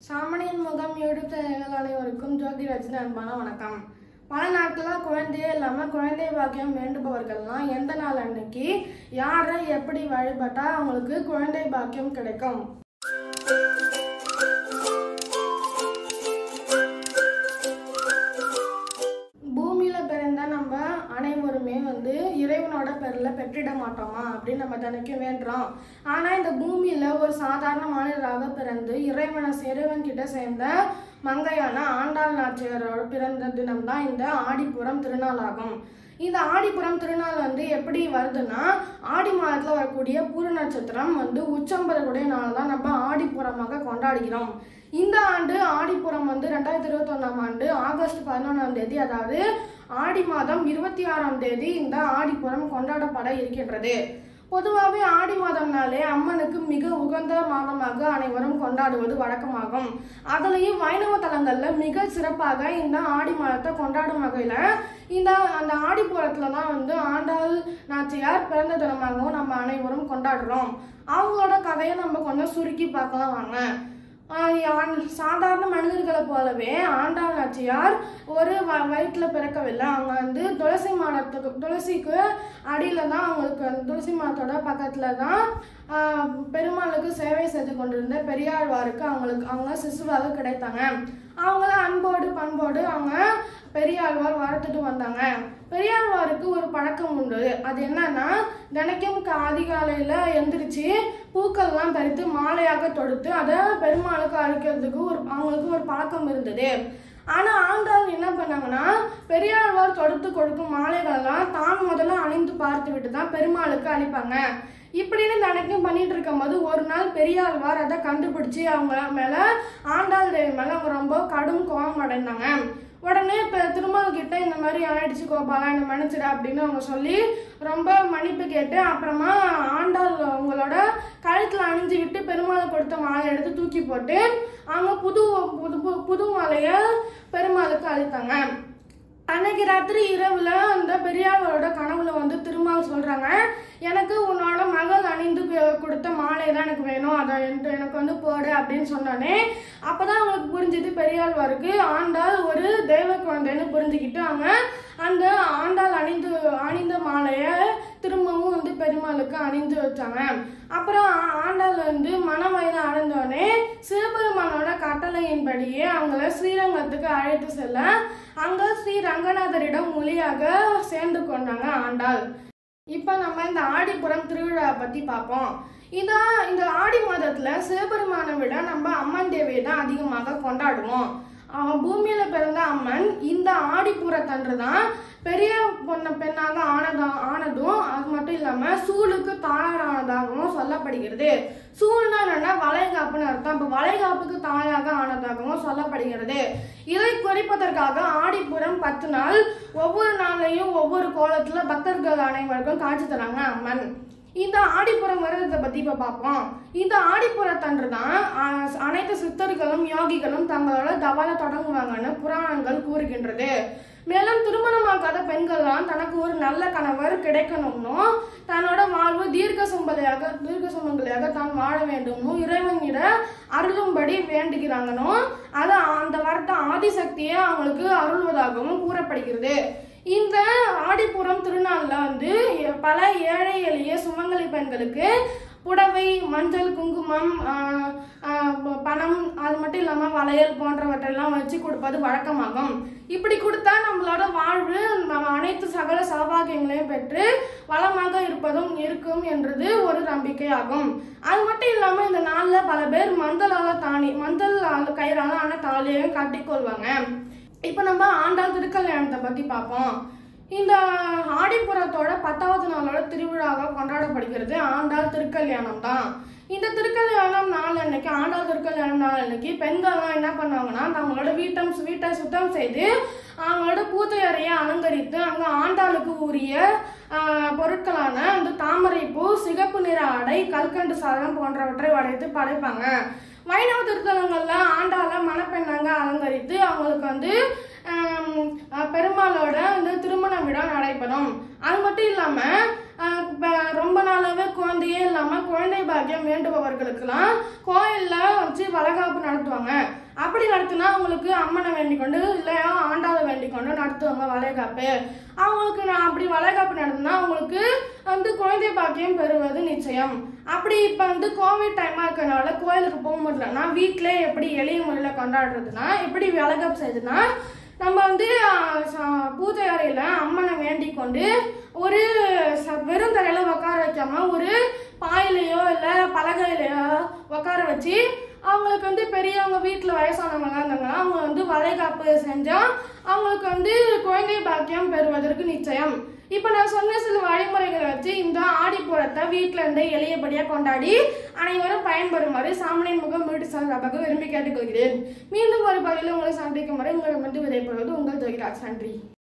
சாமணியின் முகம் யூடியூப் சேனல்கள் அனைவருக்கும் ஜோதி ரஜினி அன்பான வணக்கம் பல நாட்களாக குழந்தையே இல்லாமல் குழந்தை பாக்கியம் வேண்டுபவர்கள்லாம் எந்த நாள் அன்னைக்கு யாரை எப்படி வழிபட்டா அவங்களுக்கு குழந்தை பாக்கியம் கிடைக்கும் பூமியில பிறந்த நம்ம அனைவருமே வந்து இறைவனோட பேர்ல பெற்றிட மாட்டோமா அப்படின்னு நம்ம தினைக்கும் வேண்டுறோம் ஆனா இந்த பூமியில ஒரு சாதாரண மனிதராக பிறந்து இறைவனை இறைவன் கிட்ட சேர்ந்த மங்கையான ஆண்டாள் நாச்சியாரோட பிறந்த தினம் தான் இந்த ஆடிப்புறம் திருநாளாகும் இந்த ஆடிப்புறம் திருநாள் வந்து எப்படி வருதுன்னா ஆடி மாதத்துல வரக்கூடிய பூர நட்சத்திரம் வந்து உச்சம் பெறக்கூடிய நாள் தான் நம்ம ஆடிப்புறமாக கொண்டாடுகிறோம் இந்த ஆண்டு ஆடிப்புறம் வந்து ரெண்டாயிரத்தி இருபத்தொன்னாம் ஆண்டு ஆகஸ்ட் பதினொன்றாம் தேதி அதாவது ஆடி மாதம் இருபத்தி ஆறாம் தேதி இந்த ஆடிப்புறம் கொண்டாடப்பட இருக்கின்றது பொதுவாகவே ஆடி மாதம்னாலே அம்மனுக்கு மிக உகந்த மாதமாக அனைவரும் கொண்டாடுவது வழக்கமாகும் அதுலேயும் வைணவ தலங்களில் மிக சிறப்பாக இந்த ஆடி மாதத்தை கொண்டாடும் வகையில் இந்த அந்த ஆடிப்புறத்தில் தான் வந்து ஆண்டாள் நாச்சியார் பிறந்த தினமாகவும் நம்ம அனைவரும் கொண்டாடுறோம் அவங்களோட கதையை நம்ம கொஞ்சம் சுருக்கி பார்க்கலாம் வாங்க ஆஹ் ஆண்- சாதாரண மனிதர்களை போலவே ஆண்டாள் நாச்சியார் ஒரு வ வயிற்றில் பிறக்கவில்லை அவங்க வந்து துளசி மாடத்துக்கு துளசிக்கு அடியில் தான் அவங்களுக்கு அந்த துளசி மாடத்தோட பக்கத்தில் தான் ஆஹ் பெருமாளுக்கு சேவை செய்து கொண்டிருந்த பெரியாழ்வாருக்கு அவங்களுக்கு அவங்க சிசுவாக கிடைத்தாங்க அவங்கள அன்போடு பண்போடு அவங்க பெரியாழ்வார் வளர்த்துட்டு வந்தாங்க பெரியாழ்வாருக்கு ஒரு பழக்கம் உண்டு அது என்னன்னா தினைக்கும் கா- அதிகாலையில எந்திரிச்சு பூக்கள்லாம் பறித்து மாலையாக தொடுத்து அதை பெருமாளுக்கு அழிக்கிறதுக்கு ஒரு அவங்களுக்கு ஒரு பழக்கம் இருந்தது ஆனா ஆண்டாள் என்ன பண்ணாங்கன்னா பெரியாழ்வார் தொடுத்து கொடுக்கும் மாலைகளெல்லாம் தான் முதல்ல அணிந்து பார்த்து விட்டு தான் பெருமாளுக்கு அளிப்பாங்க இப்படின்னு தினைக்கும் பண்ணிட்டு இருக்கும்போது ஒரு நாள் பெரியாழ்வார் அதை கண்டுபிடிச்சு அவங்க மேல ஆண்டாள் தேவி மேல அவங்க ரொம்ப கடும் கோபம் அடைந்தாங்க உடனே இப்போ திருமால் கிட்ட இந்த மாதிரி ஆயிடுச்சு கோபாலா என்னை மன்னிச்சிட அப்படின்னு அவங்க சொல்லி ரொம்ப மன்னிப்பு கேட்டு அப்புறமா ஆண்டாள் அவங்களோட கழுத்தில் அணிஞ்சு விட்டு பெருமாள் கொடுத்த மாலை எடுத்து தூக்கி போட்டு அவங்க புது புது புது- புது மாலையை பெருமாளுக்கு அளித்தாங்க அன்னைக்கு ராத்திரி இரவுல அந்த பெரியாரோட கனவுல வந்து திருமால் சொல்றாங்க எனக்கு உன்னோட மகள் அணிந்து கு- கொடுத்த மாலை தான் எனக்கு வேணும் அதை என்கிட்ட எனக்கு வந்து போடு அப்படின்னு சொன்னோடனே அப்பதான் அவங்களுக்கு புரிஞ்சது பெரியாழ்வாருக்கு ஆண்டாள் ஒரு தெய்வ குழந்தைன்னு புரிஞ்சுக்கிட்டு அவங்க அந்த ஆண்டாள் அணிந்து அணிந்த மாலையை திரும்பவும் வந்து பெருமாளுக்கு அணிந்து வச்சாங்க அப்புறம் ஆ- ஆண்டாள் வந்து மன வயது அடைந்தோடனே சிவபெருமானோட கட்டளையின்படியே அவங்கள ஸ்ரீரங்கத்துக்கு அழைத்து செல்ல அங்க ஸ்ரீ ரங்கநாதரிடம் மொழியாக சேர்ந்து கொண்டாங்க ஆண்டாள் இப்போ நம்ம இந்த ஆடிப்புறம் திருவிழா பத்தி பார்ப்போம் இதான் இந்த ஆடி மாதத்துல சிவபெருமானை விட நம்ம அம்மன் தேவியை தான் அதிகமாக கொண்டாடுவோம் அவன் பூமியில பிறந்த அம்மன் இந்த ஆடிப்புறத்தன்று தான் பெரிய பொண்ண பெண்ணாக ஆனதா ஆனதும் அது மட்டும் இல்லாம சூளுக்கு தாயாரானதாகவும் சொல்லப்படுகிறது சூழ்னா என்னன்னா வளைகாப்புன்னு அர்த்தம் இப்போ வளைகாப்புக்கு தாயாக ஆனதாகவும் சொல்லப்படுகிறது இதை குறிப்பதற்காக ஆடிப்புறம் பத்து நாள் ஒவ்வொரு நாளையும் ஒவ்வொரு கோலத்துல பக்தர்கள் அனைவருக்கும் காட்சி தராங்க அம்மன் இந்த ஆடிப்புறம் விரதத்தை பத்தி இப்ப பார்ப்போம் இந்த ஆடிப்புறத்தன்று தான் ஆஹ், அனைத்து சித்தர்களும் யோகிகளும் தங்களோட தவளை தொடங்குவாங்கன்னு புராணங்கள் கூறுகின்றது மேலும் திருமணமாகாத பெண்கள்லாம் தனக்கு ஒரு நல்ல கணவர் கிடைக்கணும்னும் தன்னோட வாழ்வு தீர்க்க சும்பலையாக தீர்க்க சுமங்கலியாக தான் வாழ வேண்டும்னும் இறைவனிட அருளும்படி வேண்டுகிறாங்கனும் அதை அந்த வரட்ட ஆதிசக்தியை அவங்களுக்கு அருள்வதாகவும் கூறப்படுகிறது இந்த ஆடிப்புறம் திருநாள்ல வந்து பல ஏழை எளிய சுமங்கலி பெண்களுக்கு புடவை மஞ்சள் குங்குமம் ஆஹ், ஆஹ், ப- பணம் அது மட்டும் இல்லாமல் வளையல் போன்றவற்றெல்லாம் வச்சு கொடுப்பது வழக்கமாகும் இப்படி கொடுத்தா நம்மளோட வாழ்வு நம்ம அனைத்து சகல சௌபாகியங்களையும் பெற்று வளமாக இருப்பதும் இருக்கும் என்றது ஒரு நம்பிக்கையாகும் அது மட்டும் இல்லாமல் இந்த நாளில் பல பேர் மந்தலால தாணி மந்தல் கயிறால ஆன தாலியையும் கட்டிக்கொள்வாங்க இப்போ நம்ம ஆண்டாள் திருக்கல்யாணத்தை பற்றி பார்ப்போம் இந்த ஆடிப்புறத்தோட பத்தாவது நாளோட திருவிழாவாக கொண்டாடப்படுகிறது ஆண்டாள் திருக்கல்யாணம் தான் இந்த திருக்கல்யாணம் நாள் அன்னைக்கு ஆண்டாள் திருக்கல்யாணம் நாள் அன்னைக்கு பெண்கள்லாம் என்ன பண்ணுவாங்கன்னா தங்களோட வீட்டம் வீட்டை சுத்தம் செய்து அவங்களோட பூத்தை அறையை அலங்கரித்து அங்கே ஆண்டாளுக்கு உரிய ஆஹ், பொருட்களான அந்த தாமரைப்பூ சிகப்பு நிற ஆடை கல்கண்டு சாதம் போன்றவற்றை உடைத்து படைப்பாங்க வைணவ திருத்தலங்கள்ல ஆண்டாள மணப்பெண்ணாங்க அலங்கரித்து அவங்களுக்கு வந்து ஆம், அஹ், பெருமாளோட வந்து திருமண விழா நடைபெறும் அது மட்டும் இல்லாம அஹ், ப- ரொம்ப நாளாவே குழந்தையே இல்லாம குழந்தை பாக்கியம் வேண்டுபவர்களுக்கெல்லாம் கோயில்ல வச்சு வளகாப்பு நடத்துவாங்க நடத்தினா அவங்களுக்கு அம்மனை வேண்டிக் கொண்டு இல்லையா ஆண்டாளை வேண்டிக் கொண்டு நடத்துவாங்க வளைகாப்பு அவங்களுக்கு நான் அப்படி வளைகாப்பு நடத்தினா அவங்களுக்கு வந்து குழந்தை பாக்கியம் பெறுவது நிச்சயம் அப்படி இப்போ வந்து கோவிட் டைமாக இருக்கறனால கோயிலுக்கு போக முடியலன்னா வீட்டிலே எப்படி எளிய முறையில் கொண்டாடுறதுனா எப்படி வளைகாப்பு செய்யுதுன்னா நம்ம வந்து ஆ, ச- பூஜை அறையில் அம்மனை வேண்டிக் கொண்டு ஒரு ச- வெறும் தரையில உட்கார வைக்காம ஒரு பாயிலையோ இல்லை பலகையிலையோ உட்கார வச்சு அவங்களுக்கு வந்து பெரியவங்க வீட்டில் வயசானவங்க இருந்தாங்கன்னா அவங்க வந்து வளைகாப்பு செஞ்சால் அவங்களுக்கு வந்து குழந்தை பாக்கியம் பெறுவதற்கு நிச்சயம் இப்போ நான் சொன்ன சில வழிமுறைகளை வச்சு இந்த ஆடிப்புறத்தை வீட்டில் இருந்து எளியபடியாக கொண்டாடி அனைவரும் பயன்பெறுமாறு சாமணியின் முகம் வீட்டு சார்பாக விரும்பி கேட்டுக்கொள்கிறேன் மீண்டும் ஒரு பதிவில் உங்களை சந்திக்கும் வரை உங்களை வந்து விடைபெறுவது உங்கள் ஜோகிராஜ் நன்றி